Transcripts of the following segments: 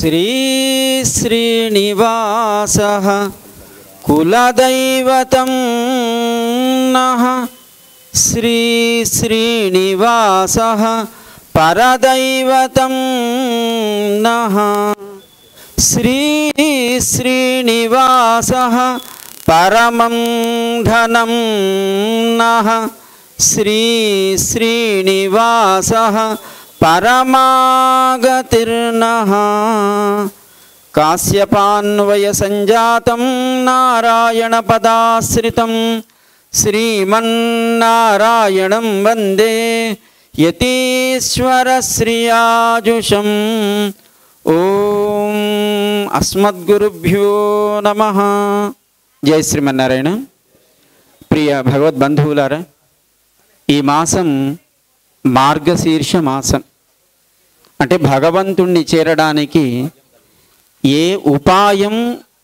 శ్రీ శ్రీనివాస కులదైవతం నః శ్రీ శ్రీనివాస పరదైవతం నః శ్రీ శ్రీనివాస పరమం ధనం నః శ్రీ శ్రీనివాస పరమాగతిర్నః కాశ్యపాన్వయ సంజాతం నారాయణ పదాశ్రితం శ్రీమన్నారాయణం వందే యతీశ్వర శ్రియాజుషం ఓం అస్మద్గురుభ్యో నమ జై శ్రీమన్నారాయణ ప్రియ భగవద్బంధువులారా ఈ మాసం మార్గశీర్ష మాసం అంటే భగవంతుణ్ణి చేరడానికి ఏ ఉపాయం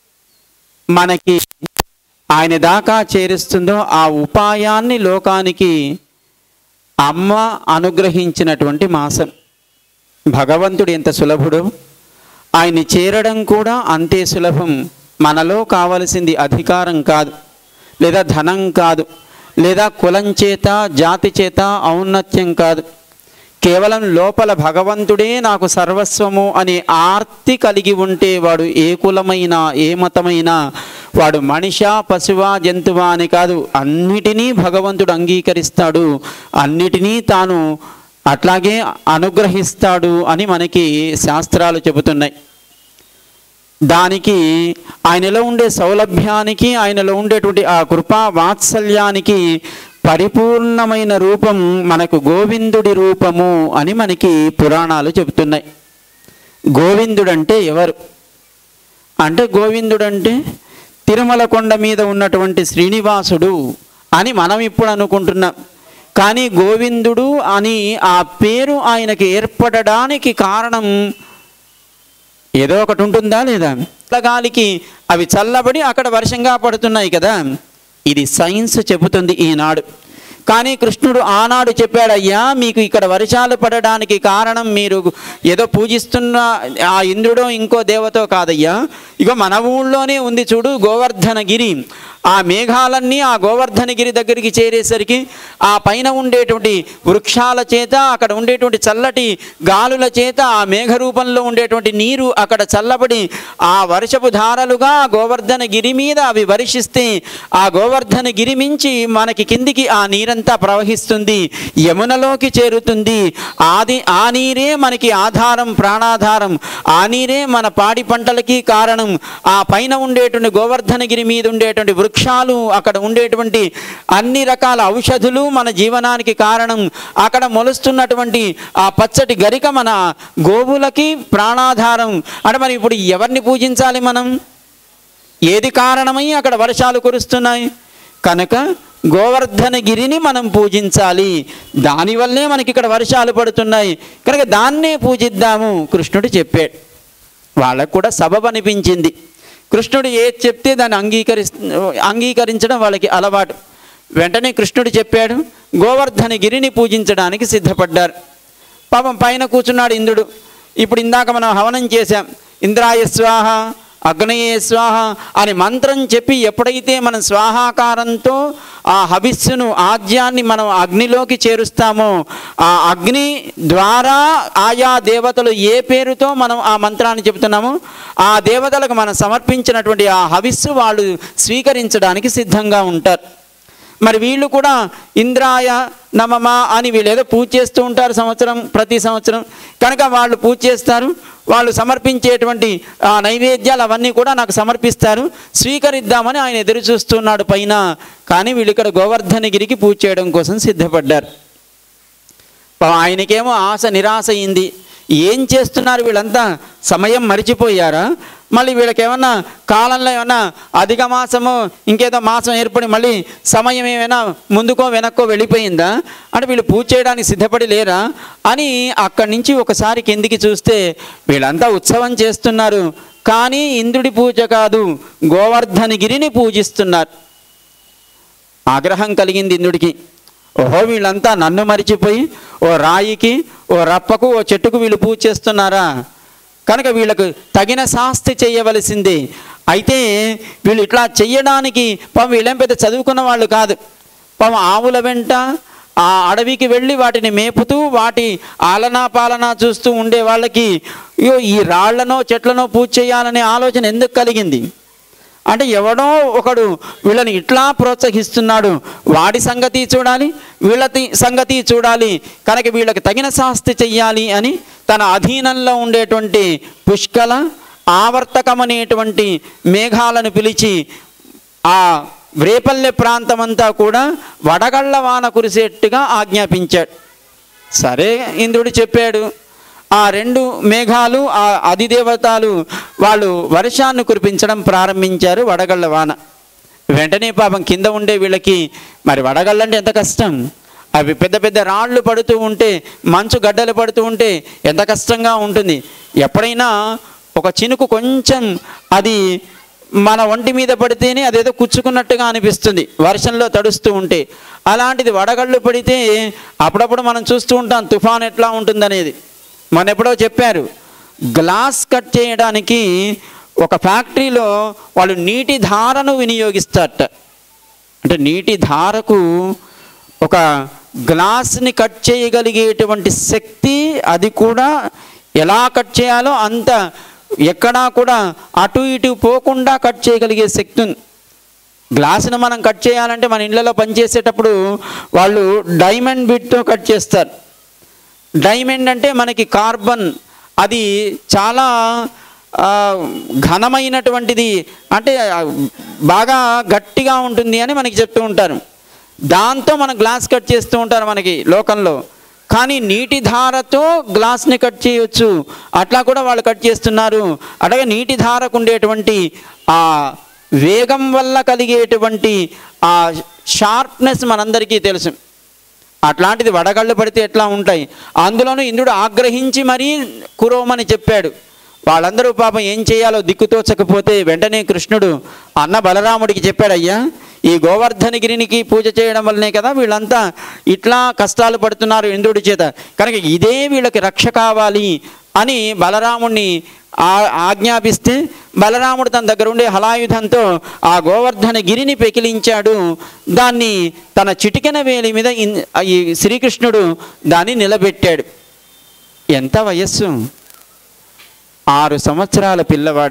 మనకి ఆయన దాకా చేరుస్తుందో ఆ ఉపాయాన్ని లోకానికి అమ్మ అనుగ్రహించినటువంటి మాసం భగవంతుడు ఎంత సులభుడు ఆయన్ని చేరడం కూడా అంతే సులభం మనలో కావలసింది అధికారం కాదు లేదా ధనం కాదు లేదా కులం చేత జాతి చేత ఔన్నత్యం కాదు కేవలం లోపల భగవంతుడే నాకు సర్వస్వము అనే ఆర్తి కలిగి ఉంటే వాడు ఏ కులమైనా ఏ మతమైనా వాడు మనిషా పశువా జంతువా అని కాదు అన్నిటినీ భగవంతుడు అంగీకరిస్తాడు అన్నిటినీ తాను అట్లాగే అనుగ్రహిస్తాడు అని మనకి శాస్త్రాలు చెబుతున్నాయి దానికి ఆయనలో ఉండే సౌలభ్యానికి ఆయనలో ఉండేటువంటి ఆ కృపా వాత్సల్యానికి పరిపూర్ణమైన రూపం మనకు గోవిందుడి రూపము అని మనకి పురాణాలు చెబుతున్నాయి గోవిందుడంటే ఎవరు అంటే గోవిందుడంటే తిరుమల కొండ మీద ఉన్నటువంటి శ్రీనివాసుడు అని మనం ఇప్పుడు అనుకుంటున్నాం కానీ గోవిందుడు అని ఆ పేరు ఆయనకి ఏర్పడడానికి కారణం ఏదో ఒకటి ఉంటుందా లేదా గాలికి అవి చల్లబడి అక్కడ వర్షంగా పడుతున్నాయి కదా ఇది సైన్స్ చెబుతుంది ఈనాడు కానీ కృష్ణుడు ఆనాడు చెప్పాడు అయ్యా మీకు ఇక్కడ వర్షాలు పడడానికి కారణం మీరు ఏదో పూజిస్తున్న ఆ ఇంద్రుడో ఇంకో దేవతో కాదయ్యా ఇగో మన ఊళ్ళోనే ఉంది చూడు గోవర్ధనగిరి ఆ మేఘాలన్నీ ఆ గోవర్ధనగిరి దగ్గరికి చేరేసరికి ఆ పైన ఉండేటువంటి వృక్షాల చేత అక్కడ ఉండేటువంటి చల్లటి గాలుల చేత ఆ మేఘ రూపంలో ఉండేటువంటి నీరు అక్కడ చల్లబడి ఆ వర్షపు ధారలుగా ఆ గోవర్ధనగిరి మీద అవి వర్షిస్తే ఆ గోవర్ధనగిరి మించి మనకి కిందికి ఆ నీరంతా ప్రవహిస్తుంది యమునలోకి చేరుతుంది ఆది ఆ నీరే మనకి ఆధారం ప్రాణాధారం ఆ నీరే మన పాడి పంటలకి కారణం ఆ పైన ఉండేటువంటి గోవర్ధనగిరి మీద ఉండేటువంటి వృక్షాలు అక్కడ ఉండేటువంటి అన్ని రకాల ఔషధులు మన జీవనానికి కారణం అక్కడ మొలుస్తున్నటువంటి ఆ పచ్చటి గరిక మన గోవులకి ప్రాణాధారం అంటే మరి ఇప్పుడు ఎవరిని పూజించాలి మనం ఏది కారణమై అక్కడ వర్షాలు కురుస్తున్నాయి కనుక గోవర్ధనగిరిని మనం పూజించాలి దానివల్లే మనకి ఇక్కడ వర్షాలు పడుతున్నాయి కనుక దాన్నే పూజిద్దాము కృష్ణుడు చెప్పాడు వాళ్ళకు కూడా సబబ్ అనిపించింది కృష్ణుడు ఏది చెప్తే దాన్ని అంగీకరి అంగీకరించడం వాళ్ళకి అలవాటు వెంటనే కృష్ణుడు చెప్పాడు గోవర్ధనగిరిని పూజించడానికి సిద్ధపడ్డారు పాపం పైన కూర్చున్నాడు ఇంద్రుడు ఇప్పుడు ఇందాక మనం హవనం చేశాం ఇంద్రాయ స్వాహ అగ్నయే స్వాహ అని మంత్రం చెప్పి ఎప్పుడైతే మనం స్వాహాకారంతో ఆ హవిస్సును ఆజ్యాన్ని మనం అగ్నిలోకి చేరుస్తామో ఆ అగ్ని ద్వారా ఆయా దేవతలు ఏ పేరుతో మనం ఆ మంత్రాన్ని చెబుతున్నామో ఆ దేవతలకు మనం సమర్పించినటువంటి ఆ హవిస్సు వాళ్ళు స్వీకరించడానికి సిద్ధంగా ఉంటారు మరి వీళ్ళు కూడా ఇంద్రాయ నమమ అని వీళ్ళు ఏదో పూజ చేస్తూ ఉంటారు సంవత్సరం ప్రతి సంవత్సరం కనుక వాళ్ళు పూజ చేస్తారు వాళ్ళు సమర్పించేటువంటి ఆ నైవేద్యాలు అవన్నీ కూడా నాకు సమర్పిస్తారు స్వీకరిద్దామని ఆయన ఎదురు చూస్తున్నాడు పైన కానీ వీళ్ళు ఇక్కడ గోవర్ధనగిరికి పూజ చేయడం కోసం సిద్ధపడ్డారు పాపం ఆయనకేమో ఆశ నిరాశ అయింది ఏం చేస్తున్నారు వీళ్ళంతా సమయం మరిచిపోయారా మళ్ళీ వీళ్ళకి ఏమన్నా కాలంలో ఏమన్నా అధిక మాసము ఇంకేదో మాసం ఏర్పడి మళ్ళీ సమయం ఏమైనా ముందుకో వెనక్కో వెళ్ళిపోయిందా అంటే వీళ్ళు పూజ చేయడానికి సిద్ధపడి లేరా అని అక్కడి నుంచి ఒకసారి కిందికి చూస్తే వీళ్ళంతా ఉత్సవం చేస్తున్నారు కానీ ఇంద్రుడి పూజ కాదు గోవర్ధనగిరిని పూజిస్తున్నారు ఆగ్రహం కలిగింది ఇంద్రుడికి ఓహో వీళ్ళంతా నన్ను మరిచిపోయి ఓ రాయికి ఓ రప్పకు ఓ చెట్టుకు వీళ్ళు పూజ చేస్తున్నారా కనుక వీళ్ళకు తగిన శాస్తి చేయవలసిందే అయితే వీళ్ళు ఇట్లా చెయ్యడానికి పాపం వీళ్ళేం పెద్ద చదువుకున్న వాళ్ళు కాదు పాపం ఆవుల వెంట ఆ అడవికి వెళ్ళి వాటిని మేపుతూ వాటి ఆలనా పాలన చూస్తూ ఉండే వాళ్ళకి అయ్యో ఈ రాళ్లనో చెట్లనో పూజ చేయాలనే ఆలోచన ఎందుకు కలిగింది అంటే ఎవడో ఒకడు వీళ్ళని ఇట్లా ప్రోత్సహిస్తున్నాడు వాడి సంగతి చూడాలి వీళ్ళ తి- సంగతి చూడాలి కనుక వీళ్ళకి తగిన శాస్తి చెయ్యాలి అని తన అధీనంలో ఉండేటువంటి పుష్కల ఆవర్తకమనేటువంటి మేఘాలను పిలిచి ఆ వ్రేపల్లె ప్రాంతమంతా కూడా వడగళ్ళ వాన కురిసేట్టుగా ఆజ్ఞాపించాడు సరే ఇంద్రుడు చెప్పాడు ఆ రెండు మేఘాలు ఆ అధిదేవతలు వాళ్ళు వర్షాన్ని కురిపించడం ప్రారంభించారు వడగళ్ళ వాన వెంటనే పాపం కింద ఉండే వీళ్ళకి మరి వడగళ్ళంటే ఎంత కష్టం అవి పెద్ద పెద్ద రాళ్ళు పడుతూ ఉంటే మంచు గడ్డలు పడుతూ ఉంటే ఎంత కష్టంగా ఉంటుంది ఎప్పుడైనా ఒక చినుకు కొంచెం అది మన ఒంటి మీద పడితేనే అదేదో కుచ్చుకున్నట్టుగా అనిపిస్తుంది వర్షంలో తడుస్తూ ఉంటే అలాంటిది వడగళ్ళు పడితే అప్పుడప్పుడు మనం చూస్తూ ఉంటాం తుఫాన్ ఎట్లా ఉంటుందనేది మన ఎప్పుడో చెప్పారు గ్లాస్ కట్ చేయడానికి ఒక ఫ్యాక్టరీలో వాళ్ళు నీటి ధారను వినియోగిస్తారట అంటే నీటి ధారకు ఒక గ్లాస్ని కట్ చేయగలిగేటువంటి శక్తి అది కూడా ఎలా కట్ చేయాలో అంత ఎక్కడా కూడా అటు ఇటు పోకుండా కట్ చేయగలిగే శక్తి ఉంది గ్లాసును మనం కట్ చేయాలంటే మన ఇళ్ళలో పనిచేసేటప్పుడు వాళ్ళు డైమండ్ బిట్తో కట్ చేస్తారు డైమండ్ అంటే మనకి కార్బన్ అది చాలా ఆ, ఘనమైనటువంటిది అంటే ఆ, బాగా గట్టిగా ఉంటుంది అని మనకి చెప్తూ ఉంటారు దాంతో మనం గ్లాస్ కట్ చేస్తూ ఉంటారు మనకి లోకంలో కానీ నీటి ధారతో గ్లాస్ని కట్ చేయొచ్చు అట్లా కూడా వాళ్ళు కట్ చేస్తున్నారు అట్లాగే నీటి ధారకు ఉండేటువంటి ఆ వేగం వల్ల కలిగేటువంటి ఆ షార్ప్నెస్ మనందరికీ తెలుసు అట్లాంటిది వడగళ్ళు పడితే ఎట్లా ఉంటాయి అందులోనూ ఇంద్రుడు ఆగ్రహించి మరీ కురోమని చెప్పాడు వాళ్ళందరూ పాపం ఏం చేయాలో దిక్కుతోచకపోతే వెంటనే కృష్ణుడు అన్న బలరాముడికి చెప్పాడు అయ్యా ఈ గోవర్ధనగిరికి పూజ చేయడం వల్లనే కదా వీళ్ళంతా ఇట్లా కష్టాలు పడుతున్నారు ఇంద్రుడి చేత కనుక ఇదే వీళ్ళకి రక్ష కావాలి అని బలరాముణ్ణి ఆ- ఆజ్ఞాపిస్తే బలరాముడు తన దగ్గర ఉండే హలాయుధంతో ఆ గోవర్ధన గిరిని పెకిలించాడు దాన్ని తన చిటికెన వేలి మీద ఇన్- ఈ శ్రీకృష్ణుడు దాన్ని నిలబెట్టాడు ఎంత వయస్సు ఆరు సంవత్సరాల పిల్లవాడు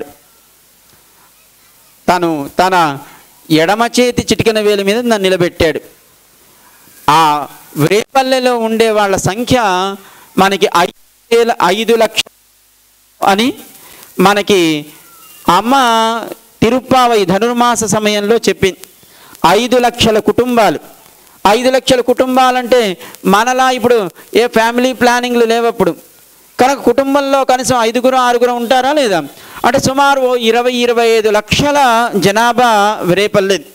తను తన ఎడమ చేతి చిటికెన వేలి మీద నన్ను నిలబెట్టాడు ఆ వ్రేపల్లెలో ఉండే వాళ్ళ సంఖ్య మనకి ఐదు వేల ఐదు లక్షలు అని మనకి అమ్మ తిరుప్పావై ధనుర్మాస సమయంలో చెప్పింది ఐదు లక్షల కుటుంబాలు ఐదు లక్షల కుటుంబాలంటే మనలా ఇప్పుడు ఏ ఫ్యామిలీ ప్లానింగ్లు లేవప్పుడు కనుక కుటుంబంలో కనీసం ఐదుగురు ఆరుగురు ఉంటారా లేదా అంటే సుమారు ఓ ఇరవై ఇరవై ఐదు లక్షల జనాభా రేపల్లేదు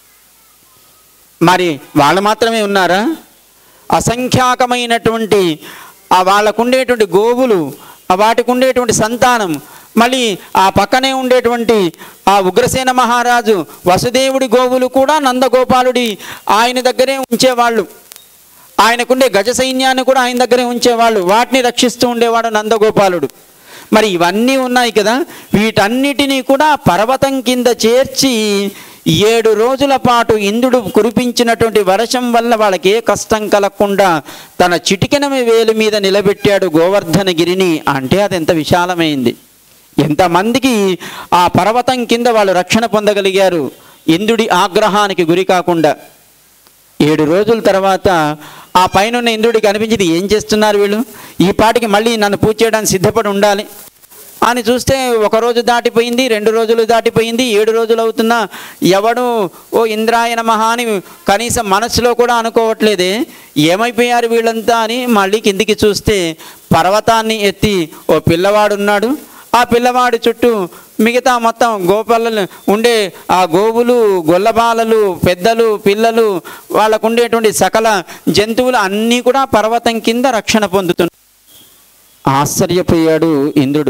మరి వాళ్ళు మాత్రమే ఉన్నారా అసంఖ్యాకమైనటువంటి ఆ వాళ్ళకు ఉండేటువంటి గోవులు ఆ వాటికి ఉండేటువంటి సంతానం మళ్ళీ ఆ పక్కనే ఉండేటువంటి ఆ ఉగ్రసేన మహారాజు వసుదేవుడి గోవులు కూడా నందగోపాలుడి ఆయన దగ్గరే ఉంచేవాళ్ళు ఆయనకుండే గజ సైన్యాన్ని కూడా ఆయన దగ్గరే ఉంచేవాళ్ళు వాటిని రక్షిస్తూ ఉండేవాడు నందగోపాలుడు మరి ఇవన్నీ ఉన్నాయి కదా వీటన్నిటినీ కూడా పర్వతం కింద చేర్చి ఏడు రోజుల పాటు ఇంద్రుడు కురిపించినటువంటి వర్షం వల్ల వాళ్ళకి ఏ కష్టం కలగకుండా తన చిటికెన వేలు మీద నిలబెట్టాడు గోవర్ధన గిరిని అంటే అది ఎంత విశాలమైంది ఎంతమందికి ఆ పర్వతం కింద వాళ్ళు రక్షణ పొందగలిగారు ఇంద్రుడి ఆగ్రహానికి గురి కాకుండా ఏడు రోజుల తర్వాత ఆ పైన ఉన్న ఇంద్రుడికి అనిపించింది ఏం చేస్తున్నారు వీళ్ళు ఈ పాటికి మళ్ళీ నన్ను పూజ చేయడానికి సిద్ధపడి ఉండాలి అని చూస్తే ఒక రోజు దాటిపోయింది రెండు రోజులు దాటిపోయింది ఏడు రోజులు అవుతున్నా ఎవడు ఓ ఇంద్రాయన మహా అని కనీసం మనసులో కూడా అనుకోవట్లేదే ఏమైపోయారు వీళ్ళంతా అని మళ్ళీ కిందికి చూస్తే పర్వతాన్ని ఎత్తి ఓ పిల్లవాడు ఉన్నాడు ఆ పిల్లవాడి చుట్టూ మిగతా మొత్తం గోపాలలు ఉండే ఆ గోవులు గొల్లబాలలు పెద్దలు పిల్లలు వాళ్ళకు ఉండేటువంటి సకల జంతువులు అన్నీ కూడా పర్వతం కింద రక్షణ పొందుతున్నాయి ఆశ్చర్యపోయాడు ఇంద్రుడు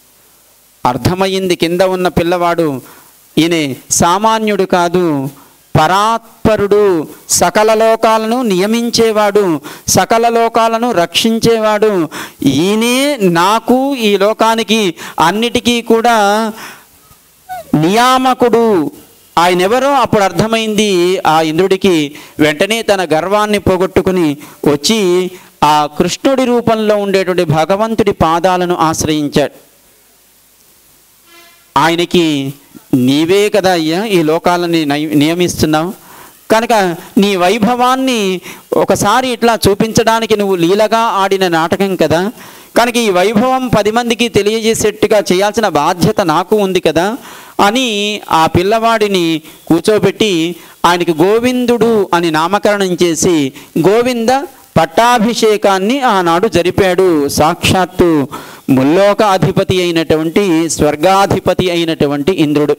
అర్థమయ్యింది కింద ఉన్న పిల్లవాడు ఈయన సామాన్యుడు కాదు పరాత్పరుడు సకల లోకాలను నియమించేవాడు సకల లోకాలను రక్షించేవాడు ఈయనే నాకు ఈ లోకానికి అన్నిటికీ కూడా నియామకుడు ఆయన ఎవరో అప్పుడు అర్థమైంది ఆ ఇంద్రుడికి వెంటనే తన గర్వాన్ని పోగొట్టుకుని వచ్చి ఆ కృష్ణుడి రూపంలో ఉండేటువంటి భగవంతుడి పాదాలను ఆశ్రయించాడు ఆయనకి నీవే కదా అయ్యా ఈ లోకాలని నయ- నియమిస్తున్నావు కనుక నీ వైభవాన్ని ఒకసారి ఇట్లా చూపించడానికి నువ్వు లీలగా ఆడిన నాటకం కదా కనుక ఈ వైభవం పది మందికి తెలియజేసేట్టుగా చేయాల్సిన బాధ్యత నాకు ఉంది కదా అని ఆ పిల్లవాడిని కూర్చోబెట్టి ఆయనకి గోవిందుడు అని నామకరణం చేసి గోవింద పట్టాభిషేకాన్ని ఆనాడు జరిపాడు సాక్షాత్తు ముల్లోక అధిపతి అయినటువంటి స్వర్గాధిపతి అయినటువంటి ఇంద్రుడు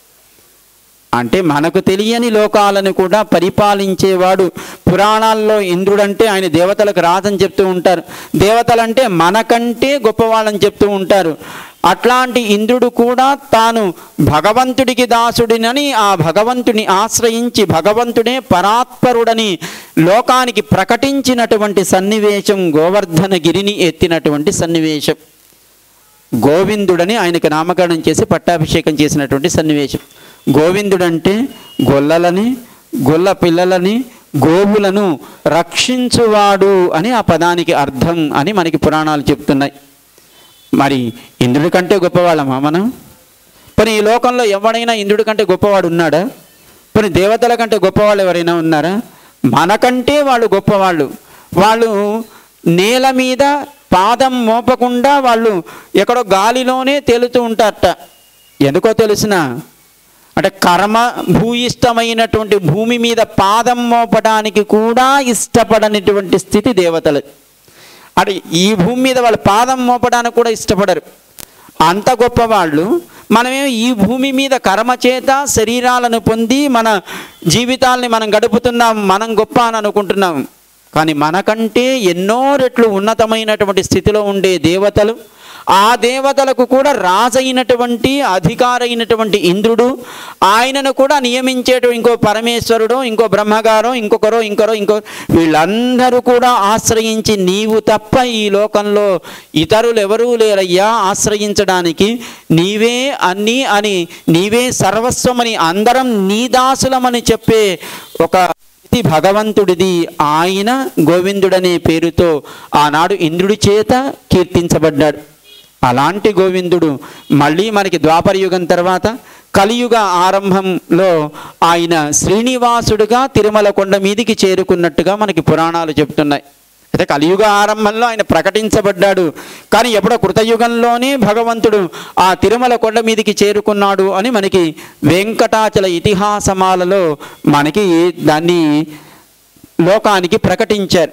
అంటే మనకు తెలియని లోకాలను కూడా పరిపాలించేవాడు పురాణాల్లో ఇంద్రుడంటే ఆయన దేవతలకు రాదని చెప్తూ ఉంటారు దేవతలంటే మనకంటే గొప్పవాళ్ళని చెప్తూ ఉంటారు అట్లాంటి ఇంద్రుడు కూడా తాను భగవంతుడికి దాసుడినని ఆ భగవంతుని ఆశ్రయించి భగవంతుడే పరాత్పరుడని లోకానికి ప్రకటించినటువంటి సన్నివేశం గోవర్ధనగిరిని ఎత్తినటువంటి సన్నివేశం గోవిందుడని ఆయనకు నామకరణం చేసి పట్టాభిషేకం చేసినటువంటి సన్నివేశం గోవిందుడంటే గొల్లలని గొల్ల పిల్లలని గోవులను రక్షించువాడు అని ఆ పదానికి అర్థం అని మనకి పురాణాలు చెప్తున్నాయి మరి ఇంద్రుడి కంటే గొప్పవాళ్ళమా మనం మరి ఈ లోకంలో ఎవడైనా ఇంద్రుడి కంటే గొప్పవాడు ఉన్నాడా మరి దేవతల కంటే గొప్పవాళ్ళు ఎవరైనా ఉన్నారా మనకంటే వాళ్ళు గొప్పవాళ్ళు వాళ్ళు నేల మీద పాదం మోపకుండా వాళ్ళు ఎక్కడో గాలిలోనే తేలుతూ ఉంటారట ఎందుకో తెలిసిన అంటే కర్మ భూయిష్టమైనటువంటి భూమి మీద పాదం మోపడానికి కూడా ఇష్టపడనటువంటి స్థితి దేవతలు అంటే ఈ భూమి మీద వాళ్ళు పాదం మోపడానికి కూడా ఇష్టపడరు అంత గొప్పవాళ్ళు మనమేమో ఈ భూమి మీద కర్మ చేత శరీరాలను పొంది మన జీవితాల్ని మనం గడుపుతున్నాం మనం గొప్ప అని అనుకుంటున్నాం కానీ మనకంటే ఎన్నో రెట్లు ఉన్నతమైనటువంటి స్థితిలో ఉండే దేవతలు ఆ దేవతలకు కూడా రాజైనటువంటి అధికారైనటువంటి ఇంద్రుడు ఆయనను కూడా నియమించేట ఇంకో పరమేశ్వరుడు ఇంకో బ్రహ్మగారో ఇంకొకరో ఇంకొకరో ఇంకో వీళ్ళందరూ కూడా ఆశ్రయించి నీవు తప్ప ఈ లోకంలో ఇతరులు ఎవరూ లేరయ్యా ఆశ్రయించడానికి నీవే అన్నీ అని నీవే సర్వస్వమని అందరం నీ దాసులమని చెప్పే ఒక ఇది భగవంతుడిది ఆయన గోవిందుడనే పేరుతో ఆనాడు ఇంద్రుడి చేత కీర్తించబడ్డాడు అలాంటి గోవిందుడు మళ్ళీ మనకి ద్వాపర యుగం తర్వాత కలియుగ ఆరంభంలో ఆయన శ్రీనివాసుడుగా తిరుమల కొండ మీదికి చేరుకున్నట్టుగా మనకి పురాణాలు చెప్తున్నాయి అయితే కలియుగ ఆరంభంలో ఆయన ప్రకటించబడ్డాడు కానీ ఎప్పుడో కృతయుగంలోనే భగవంతుడు ఆ తిరుమల కొండ మీదికి చేరుకున్నాడు అని మనకి వెంకటాచల ఇతిహాసమాలలో మనకి దాన్ని లోకానికి ప్రకటించారు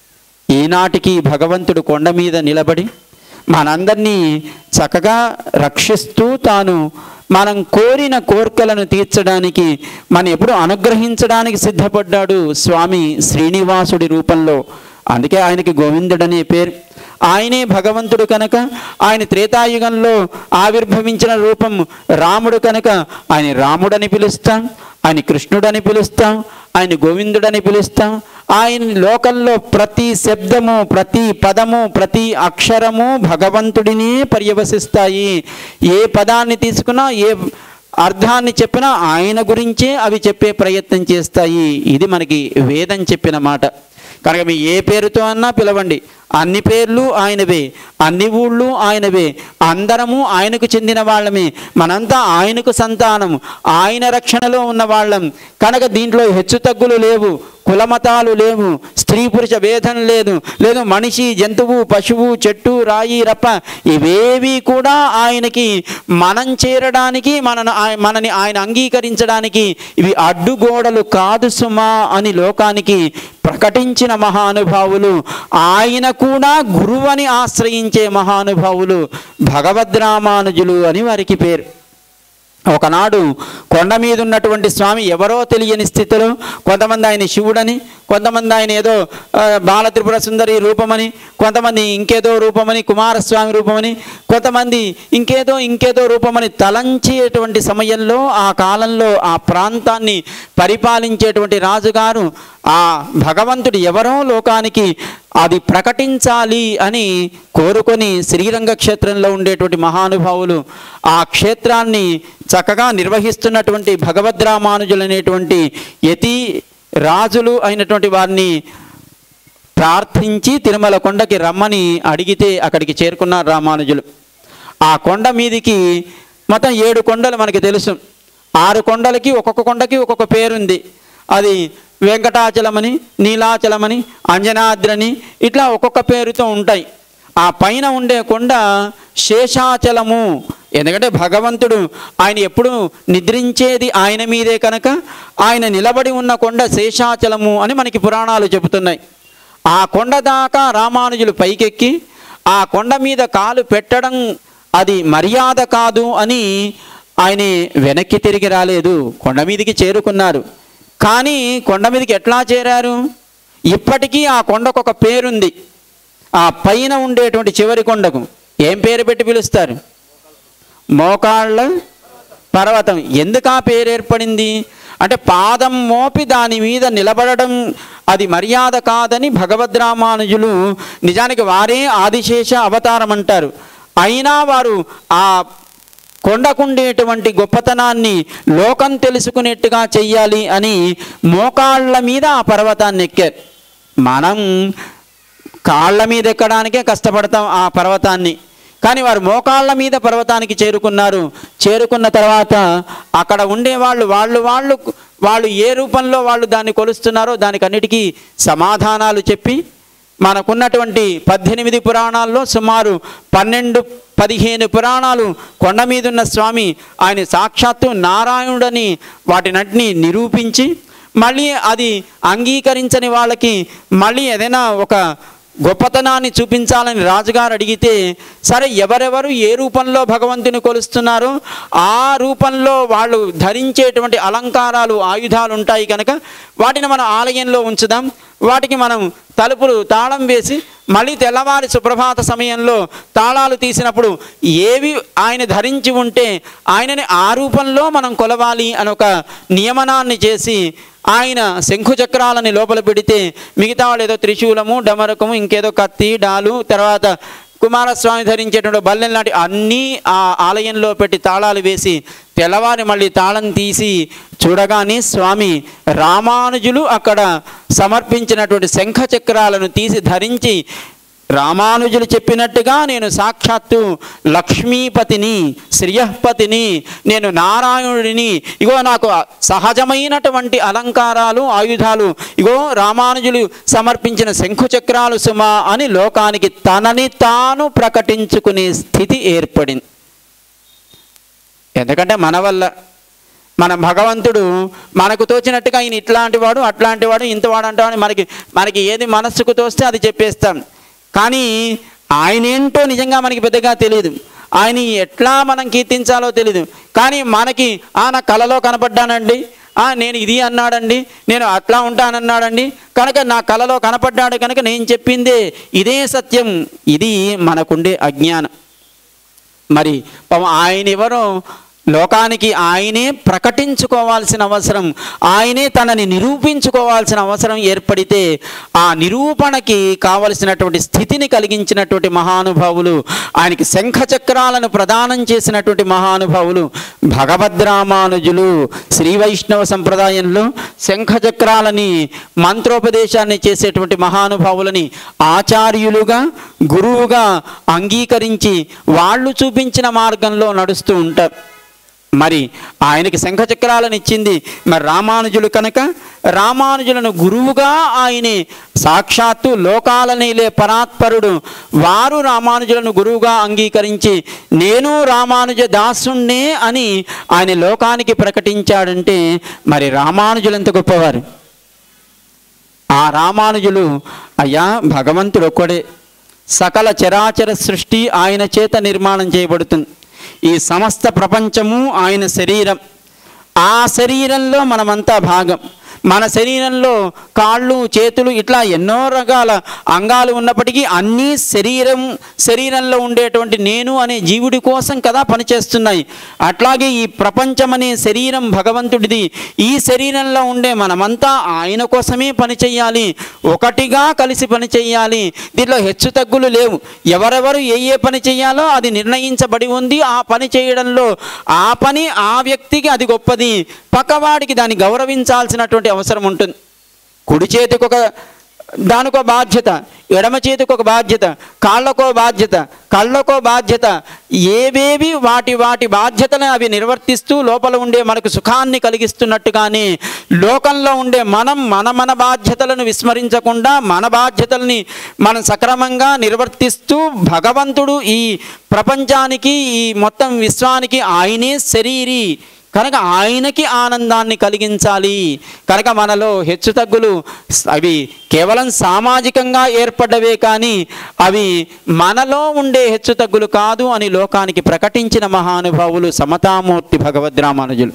ఈనాటికి భగవంతుడు కొండ మీద నిలబడి మనందరినీ చక్కగా రక్షిస్తూ తాను మనం కోరిన కోర్కెలను తీర్చడానికి మన ఎప్పుడు అనుగ్రహించడానికి సిద్ధపడ్డాడు స్వామి శ్రీనివాసుడి రూపంలో అందుకే ఆయనకి గోవిందుడనే పేరు ఆయనే భగవంతుడు కనుక ఆయన త్రేతాయుగంలో ఆవిర్భవించిన రూపం రాముడు కనుక ఆయన రాముడని పిలుస్తాం ఆయన కృష్ణుడని పిలుస్తాం ఆయన గోవిందుడని పిలుస్తాం ఆయన లోకంలో ప్రతి శబ్దము ప్రతి పదము ప్రతి అక్షరము భగవంతుడినే పర్యవసిస్తాయి ఏ పదాన్ని తీసుకున్నా ఏ అర్థాన్ని చెప్పినా ఆయన గురించే అవి చెప్పే ప్రయత్నం చేస్తాయి ఇది మనకి వేదం చెప్పిన మాట కనుక మీ ఏ పేరుతో అన్నా పిలవండి అన్ని పేర్లు ఆయనవే అన్ని ఊళ్ళు ఆయనవే అందరము ఆయనకు చెందిన వాళ్ళమే మనంతా ఆయనకు సంతానం ఆయన రక్షణలో ఉన్న వాళ్ళం కనుక దీంట్లో హెచ్చుతగ్గులు లేవు కులమతాలు లేవు స్త్రీ పురుష భేదం లేదు లేదు మనిషి జంతువు పశువు చెట్టు రాయి రప్ప ఇవేవి కూడా ఆయనకి మనం చేరడానికి మన మనని ఆయన అంగీకరించడానికి ఇవి అడ్డుగోడలు కాదు సుమా అని లోకానికి ప్రకటించిన మహానుభావులు ఆయన కూడా గురువని ఆశ్రయించే మహానుభావులు భగవద్రామానుజులు అని వారికి పేరు ఒకనాడు కొండ మీద ఉన్నటువంటి స్వామి ఎవరో తెలియని స్థితిలో కొంతమంది ఆయన శివుడని కొంతమంది ఆయన ఏదో ఆ, బాల త్రిపుర సుందరి రూపమని కొంతమంది ఇంకేదో రూపమని కుమారస్వామి రూపమని కొంతమంది ఇంకేదో ఇంకేదో రూపమని తలంచేటువంటి సమయంలో ఆ కాలంలో ఆ ప్రాంతాన్ని పరిపాలించేటువంటి రాజుగారు ఆ భగవంతుడు ఎవరో లోకానికి అది ప్రకటించాలి అని కోరుకొని శ్రీరంగ క్షేత్రంలో ఉండేటువంటి మహానుభావులు ఆ క్షేత్రాన్ని చక్కగా నిర్వహిస్తున్నటువంటి భగవద్రామానుజులు అనేటువంటి యతి రాజులు అయినటువంటి వారిని ప్రార్థించి తిరుమల కొండకి రమ్మని అడిగితే అక్కడికి చేరుకున్నారు రామానుజులు ఆ కొండ మీదికి మొత్తం ఏడు కొండలు మనకి తెలుసు ఆరు కొండలకి ఒక్కొక్క కొండకి ఒక్కొక్క పేరుంది అది వెంకటాచలమని నీలాచలమని అంజనాద్రని ఇట్లా ఒక్కొక్క పేరుతో ఉంటాయి ఆ పైన ఉండే కొండ శేషాచలము ఎందుకంటే భగవంతుడు ఆయన ఎప్పుడు నిద్రించేది ఆయన మీదే కనుక ఆయన నిలబడి ఉన్న కొండ శేషాచలము అని మనకి పురాణాలు చెబుతున్నాయి ఆ కొండ దాకా రామానుజులు పైకెక్కి ఆ కొండ మీద కాలు పెట్టడం అది మర్యాద కాదు అని ఆయన వెనక్కి తిరిగి రాలేదు కొండ మీదకి చేరుకున్నారు కానీ కొండ మీదకి ఎట్లా చేరారు ఇప్పటికీ ఆ కొండకు ఒక పేరుంది ఆ పైన ఉండేటువంటి చివరి కొండకు ఏం పేరు పెట్టి పిలుస్తారు మోకాళ్ళ పర్వతం ఎందుకు ఆ పేరు ఏర్పడింది అంటే పాదం మోపి దాని మీద నిలబడడం అది మర్యాద కాదని భగవద్రామానుజులు నిజానికి వారే ఆదిశేష అవతారం అంటారు అయినా వారు ఆ కొండకుండేటువంటి గొప్పతనాన్ని లోకం తెలుసుకునేట్టుగా చెయ్యాలి అని మోకాళ్ళ మీద ఆ పర్వతాన్ని ఎక్కారు మనం కాళ్ళ మీద ఎక్కడానికే కష్టపడతాం ఆ పర్వతాన్ని కానీ వారు మోకాళ్ళ మీద పర్వతానికి చేరుకున్నారు చేరుకున్న తర్వాత అక్కడ ఉండేవాళ్ళు వాళ్ళు వాళ్ళు వాళ్ళు ఏ రూపంలో వాళ్ళు దాన్ని కొలుస్తున్నారో దానికి అన్నిటికీ సమాధానాలు చెప్పి మనకున్నటువంటి పద్దెనిమిది పురాణాల్లో సుమారు పన్నెండు పదిహేను పురాణాలు కొండ మీదున్న స్వామి ఆయన సాక్షాత్తు నారాయణుడని వాటినటిని నిరూపించి మళ్ళీ అది అంగీకరించని వాళ్ళకి మళ్ళీ ఏదైనా ఒక గొప్పతనాన్ని చూపించాలని రాజుగారు అడిగితే సరే ఎవరెవరు ఏ రూపంలో భగవంతుని కొలుస్తున్నారో ఆ రూపంలో వాళ్ళు ధరించేటువంటి అలంకారాలు ఆయుధాలు ఉంటాయి కనుక వాటిని మన ఆలయంలో ఉంచుదాం వాటికి మనం తలుపులు తాళం వేసి మళ్ళీ తెల్లవారి సుప్రభాత సమయంలో తాళాలు తీసినప్పుడు ఏవి ఆయన ధరించి ఉంటే ఆయనని ఆ రూపంలో మనం కొలవాలి అని ఒక నియమనాన్ని చేసి ఆయన శంఖు చక్రాలని లోపల పెడితే మిగతా వాళ్ళు ఏదో త్రిశూలము డమరకము ఇంకేదో కత్తి డాలు తర్వాత కుమారస్వామి ధరించేటువంటి బల్లెం లాంటి అన్నీ ఆ ఆలయంలో పెట్టి తాళాలు వేసి తెల్లవారి మళ్ళీ తాళం తీసి చూడగానే స్వామి రామానుజులు అక్కడ సమర్పించినటువంటి శంఖ చక్రాలను తీసి ధరించి రామానుజులు చెప్పినట్టుగా నేను సాక్షాత్తు లక్ష్మీపతిని శ్రియపతిని నేను నారాయణుడిని ఇగో నాకు సహజమైనటువంటి అలంకారాలు ఆయుధాలు ఇగో రామానుజులు సమర్పించిన శంఖు చక్రాలు సుమా అని లోకానికి తనని తాను ప్రకటించుకునే స్థితి ఏర్పడింది ఎందుకంటే మన వల్ల మన భగవంతుడు మనకు తోచినట్టుగా ఆయన ఇట్లాంటి వాడు అట్లాంటి వాడు ఇంతవాడు అంటాడు మనకి మనకి ఏది మనస్సుకు తోస్తే అది చెప్పేస్తాం కానీ ఆయన ఏంటో నిజంగా మనకి పెద్దగా తెలియదు ఆయన ఎట్లా మనం కీర్తించాలో తెలియదు కానీ మనకి ఆ నా కళలో కనపడ్డానండి ఆ నేను ఇది అన్నాడండి నేను అట్లా ఉంటానన్నాడండి కనుక నా కళలో కనపడ్డాడు కనుక నేను చెప్పిందే ఇదే సత్యం ఇది మనకుండే అజ్ఞానం మరి పాపం ఆయన ఎవరో లోకానికి ఆయనే ప్రకటించుకోవాల్సిన అవసరం ఆయనే తనని నిరూపించుకోవాల్సిన అవసరం ఏర్పడితే ఆ నిరూపణకి కావలసినటువంటి స్థితిని కలిగించినటువంటి మహానుభావులు ఆయనకి శంఖ చక్రాలను ప్రదానం చేసినటువంటి మహానుభావులు భగవద్రామానుజులు శ్రీ వైష్ణవ సంప్రదాయంలో శంఖ చక్రాలని మంత్రోపదేశాన్ని చేసేటువంటి మహానుభావులని ఆచార్యులుగా గురువుగా అంగీకరించి వాళ్ళు చూపించిన మార్గంలో నడుస్తూ ఉంటారు మరి ఆయనకి శంఖచక్రాలను ఇచ్చింది మరి రామానుజులు కనుక రామానుజులను గురువుగా ఆయనే సాక్షాత్తు లోకాలనేలే పరాత్పరుడు వారు రామానుజులను గురువుగా అంగీకరించి నేను రామానుజ దాసుణ్ణే అని ఆయన లోకానికి ప్రకటించాడంటే మరి రామానుజులు ఎంత గొప్పవారు ఆ రామానుజులు అయ్యా భగవంతుడు ఒక్కడే సకల చరాచర సృష్టి ఆయన చేత నిర్మాణం చేయబడుతుంది ఈ సమస్త ప్రపంచము ఆయన శరీరం ఆ శరీరంలో మనమంతా భాగం మన శరీరంలో కాళ్ళు చేతులు ఇట్లా ఎన్నో రకాల అంగాలు ఉన్నప్పటికీ అన్నీ శరీరం శరీరంలో ఉండేటువంటి నేను అనే జీవుడి కోసం కదా పనిచేస్తున్నాయి అట్లాగే ఈ ప్రపంచం అనే శరీరం భగవంతుడిది ఈ శరీరంలో ఉండే మనమంతా ఆయన కోసమే పని చేయాలి ఒకటిగా కలిసి పని చేయాలి దీంట్లో హెచ్చు తగ్గులు లేవు ఎవరెవరు ఏ ఏ పని చేయాలో అది నిర్ణయించబడి ఉంది ఆ పని చేయడంలో ఆ పని ఆ వ్యక్తికి అది గొప్పది పక్కవాడికి దాన్ని గౌరవించాల్సినటువంటి అవసరం ఉంటుంది కుడి చేతికి ఒక దానికో బాధ్యత ఎడమ చేతికి ఒక బాధ్యత కాళ్ళకో బాధ్యత కళ్ళకో బాధ్యత ఏవేవి వాటి వాటి బాధ్యతలను అవి నిర్వర్తిస్తూ లోపల ఉండే మనకు సుఖాన్ని కలిగిస్తున్నట్టుగానే లోకంలో ఉండే మనం మన మన బాధ్యతలను విస్మరించకుండా మన బాధ్యతల్ని మనం సక్రమంగా నిర్వర్తిస్తూ భగవంతుడు ఈ ప్రపంచానికి ఈ మొత్తం విశ్వానికి ఆయనే శరీరి కనుక ఆయనకి ఆనందాన్ని కలిగించాలి కనుక మనలో హెచ్చుతగ్గులు అవి కేవలం సామాజికంగా ఏర్పడ్డవే కానీ అవి మనలో ఉండే హెచ్చుతగ్గులు కాదు అని లోకానికి ప్రకటించిన మహానుభావులు సమతామూర్తి భగవద్రామానుజులు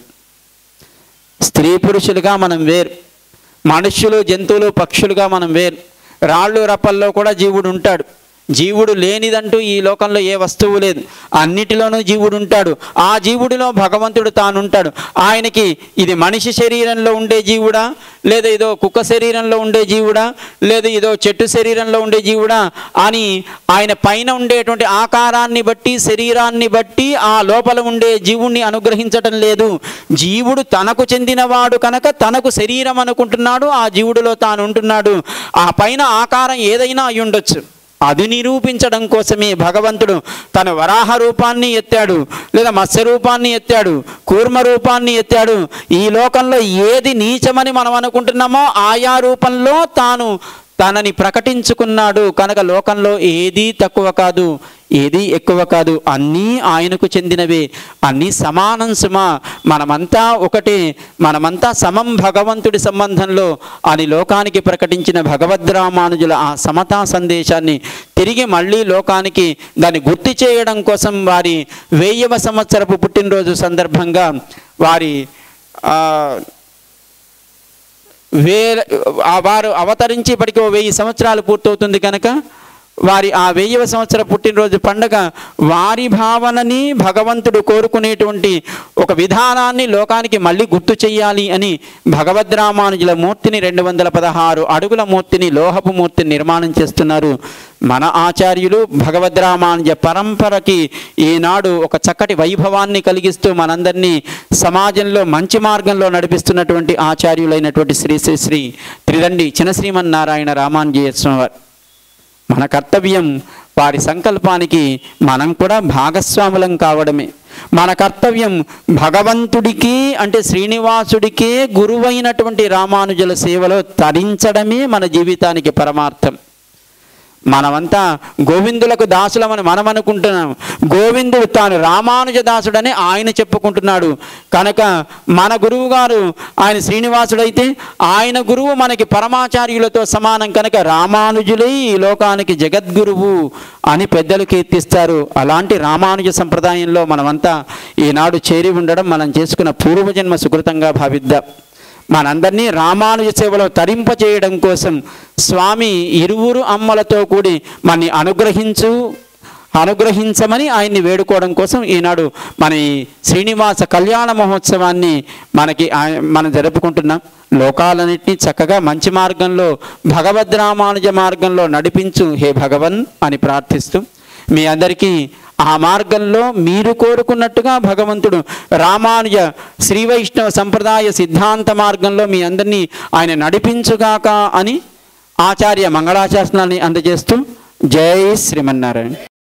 స్త్రీ పురుషులుగా మనం వేరు మనుష్యులు జంతువులు పక్షులుగా మనం వేరు రాళ్ళు రప్పల్లో కూడా జీవుడు ఉంటాడు జీవుడు లేనిదంటూ ఈ లోకంలో ఏ వస్తువు లేదు అన్నిటిలోనూ జీవుడు ఉంటాడు ఆ జీవుడిలో భగవంతుడు తానుంటాడు ఆయనకి ఇది మనిషి శరీరంలో ఉండే జీవుడా లేదా ఇదో కుక్క శరీరంలో ఉండే జీవుడా లేదా ఇదో చెట్టు శరీరంలో ఉండే జీవుడా అని ఆయన పైన ఉండేటువంటి ఆకారాన్ని బట్టి శరీరాన్ని బట్టి ఆ లోపల ఉండే జీవుణ్ణి అనుగ్రహించటం లేదు జీవుడు తనకు చెందినవాడు కనుక తనకు శరీరం అనుకుంటున్నాడు ఆ జీవుడిలో తాను ఉంటున్నాడు ఆ పైన ఆకారం ఏదైనా అయి ఉండొచ్చు అది నిరూపించడం కోసమే భగవంతుడు తన వరాహ రూపాన్ని ఎత్తాడు లేదా మత్స్య రూపాన్ని ఎత్తాడు కూర్మ రూపాన్ని ఎత్తాడు ఈ లోకంలో ఏది నీచమని మనం అనుకుంటున్నామో ఆయా రూపంలో తాను తనని ప్రకటించుకున్నాడు కనుక లోకంలో ఏదీ తక్కువ కాదు ఏదీ ఎక్కువ కాదు అన్నీ ఆయనకు చెందినవే అన్నీ సమానం సుమా మనమంతా ఒకటే మనమంతా సమం భగవంతుడి సంబంధంలో అని లోకానికి ప్రకటించిన భగవద్రామానుజుల ఆ సమతా సందేశాన్ని తిరిగి మళ్ళీ లోకానికి దాన్ని గుర్తు చేయడం కోసం వారి వెయ్యవ సంవత్సరపు పుట్టినరోజు సందర్భంగా వారి ఆ, వేల ఆ వారు అవతరించి ఇప్పటికి ఓ వెయ్యి సంవత్సరాలు పూర్తవుతుంది కనుక వారి ఆ వెయ్యవ సంవత్సర పుట్టినరోజు పండగ వారి భావనని భగవంతుడు కోరుకునేటువంటి ఒక విధానాన్ని లోకానికి మళ్ళీ గుర్తు చెయ్యాలి అని భగవద్రామానుజుల మూర్తిని రెండు వందల పదహారు అడుగుల మూర్తిని లోహపు మూర్తిని నిర్మాణం చేస్తున్నారు మన ఆచార్యులు భగవద్రామానుజ పరంపరకి ఈనాడు ఒక చక్కటి వైభవాన్ని కలిగిస్తూ మనందరినీ సమాజంలో మంచి మార్గంలో నడిపిస్తున్నటువంటి ఆచార్యులైనటువంటి శ్రీ శ్రీ శ్రీ త్రిదండి చినశ్రీమన్నారాయణ రామానుజయ స్వామి మన కర్తవ్యం వారి సంకల్పానికి మనం కూడా భాగస్వాములం కావడమే మన కర్తవ్యం భగవంతుడికి అంటే శ్రీనివాసుడికే గురువైనటువంటి రామానుజుల సేవలో తరించడమే మన జీవితానికి పరమార్థం మనమంతా గోవిందులకు దాసులమని మనం అనుకుంటున్నాం గోవిందుడు తాను రామానుజ దాసుడని ఆయన చెప్పుకుంటున్నాడు కనుక మన గురువు గారు ఆయన శ్రీనివాసుడైతే ఆయన గురువు మనకి పరమాచార్యులతో సమానం కనుక రామానుజులే ఈ లోకానికి జగద్గురువు అని పెద్దలు కీర్తిస్తారు అలాంటి రామానుజ సంప్రదాయంలో మనమంతా ఈనాడు చేరి ఉండడం మనం చేసుకున్న పూర్వజన్మ సుకృతంగా భావిద్దాం మనందరినీ రామానుజ సేవలో తరింప చేయడం కోసం స్వామి ఇరువురు అమ్మలతో కూడి మనని అనుగ్రహించు అనుగ్రహించమని ఆయన్ని వేడుకోవడం కోసం ఈనాడు మన ఈ శ్రీనివాస కళ్యాణ మహోత్సవాన్ని మనకి ఆయ- మనం జరుపుకుంటున్నాం లోకాలన్నింటినీ చక్కగా మంచి మార్గంలో భగవద్రామానుజ మార్గంలో నడిపించు హే భగవన్ అని ప్రార్థిస్తూ మీ అందరికీ ఆ మార్గంలో మీరు కోరుకున్నట్టుగా భగవంతుడు రామానుజ శ్రీ వైష్ణవ సంప్రదాయ సిద్ధాంత మార్గంలో మీ అందరినీ ఆయన నడిపించుగాక అని ఆచార్య మంగళాశాసనాన్ని అందజేస్తూ జై శ్రీమన్నారాయణ